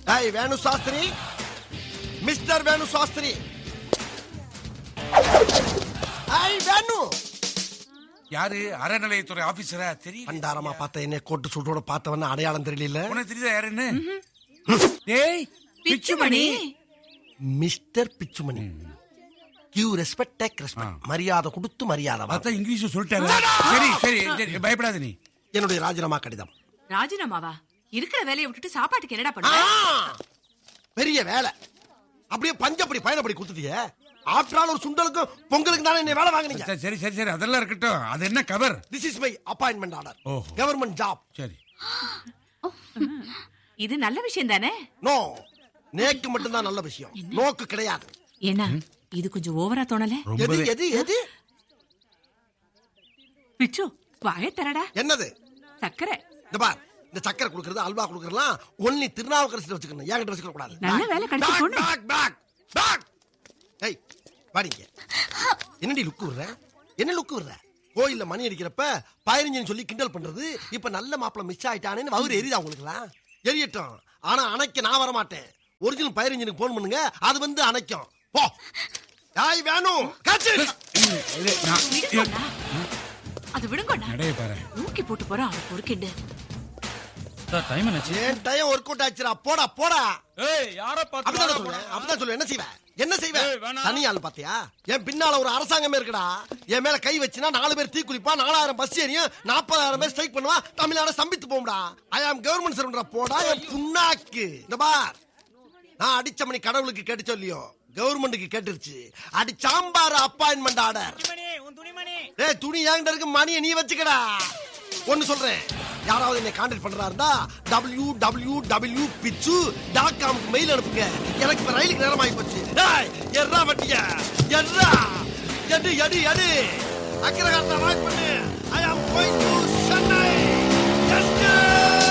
ஏய் வேணு சாஸ்திரி மிஸ்டர் வேணு சாஸ்திரி ஏய் வேணு யாரு அறநிலையத்துறை ஆபீசரா தெரியல பண்டாரமா பார்த்த என்ன கோட்டு சூட்டோட பார்த்தவன அடையாளம் தெரியல உனக்கு தெரியுதா யாருன்னு டேய் Pichumani mister Pichumani give respect take respect மரியாதை கொடுத்து மரியாதை வாங்கு. அதான் இங்கிலீஷ் சொல்லிட்டாரு சரி சரி சரி, பயப்படாத நீ என்னுடைய ராஜினாமா கடிதம் ராஜினாமாவா இருக்கிற வேலையை விட்டுட்டு சாப்பாட்டுக்கு என்னடா ஆ! பண்ண பெரிய வேலை அப்படியே பஞ்சப்படி பயணப்படி கொடுத்துட்டிய ஆற்றால் ஒரு சுண்டலுக்கும் பொங்கலுக்கு தானே என்ன வேலை வாங்குனீங்க சரி, சரி சரி சரி அதெல்லாம் இருக்கட்டும் அது என்ன cover this is my appointment order ஓஹோ. கவர்மெண்ட் ஜாப் சரி இது நல்ல விஷயம் தானே நோ நேக்கு மட்டும்தான் நல்ல விஷயம் நோக்கு கிடையாது ஏன்னா இது கொஞ்சம் ஓவரா தோணல எது ரொம்பவே எது எது பிச்சு வாய தரடா என்னது சக்கரை இந்த பார் இந்த சக்கரை கொடுக்கறது அல்வா கொடுக்கறதுலாம் ஒன்லி திருநாவுக்கரசு வச்சுக்கணும் என்கிட்ட வச்சுக்க கூடாது நல்ல வேலை கிடைச்சு Back, பொண்ணு. back, back, back. ஏய் வாடிங்க என்னடி லுக்கு விடுற என்ன லுக்கு விடுற கோயில்ல மணி அடிக்கிறப்ப பதினஞ்சுன்னு சொல்லி கிண்டல் பண்றது இப்ப நல்ல மாப்பிள மிஸ் ஆயிட்டானேன்னு வவுறு எரியுதா உங்களுக்குலாம் எரியட்டும் ஆனா அணைக்க நான் வர மாட்டேன் ஒரிஜினல் பதினஞ்சுக்கு போன் பண்ணுங்க அது வந்து அணைக்கும் போ யாய் வேணும் காச்சு இது, நான் விடுங்கண்ணா. அது விடுங்கண்ணா நடைய பாரு தூக்கி போட்டு போறான் அவன் பொறுக்கிண்டு சார் டைம் என்னாச்சு ஏன் டயம் ஒர்க் அவுட் ஆச்சுடா போடா போடா ஏய் யார அப்படிதான் சொல்லுவேன் அப்படிதான் சொல்லுவேன் என்ன செய்வேன் என்ன செய்வேன் ஏய், வேணாம். தனி ஆள் பாத்தியா என் பின்னால ஒரு அரசாங்கமே இருக்குடா என் மேல கை வச்சுனா நாலு பேர் தீ குளிப்பா நாலாயிரம் பஸ் ஏறியும் நாற்பதாயிரம் பேர் ஸ்ட்ரைக் பண்ணுவா தமிழ்நாடு சம்பித்து போகும்டா ஐ ஆம் கவர்மெண்ட் சர்வன்டா போடா என் புண்ணாக்கு இந்த பார் நான் அடிச்ச மணி கடவுளுக்கு கேட்டு சொல்லியோ கவர்மெண்ட்டுக்கு கேட்டுருச்சு அடி சாம்பார் அப்பாயின்மெண்ட் ஆர்டர் டேய் துணி என்கிட்ட இருக்கு மணியை நீ வச்சுக்கடா ஒன்னு சொல்றேன் யாராவது என்னை கான்டாக்ட் பண்றா இருந்தா W W W Pichu dot காமுக்கு மெயில் அனுப்புங்க எனக்கு இப்ப ரயிலுக்கு நேரம் ஆகி போச்சு டேய் எர்ரா வட்டிய எர்ரா எடு எடு எடு அக்கிரகாரத்தை வாய்ப்பு பண்ணு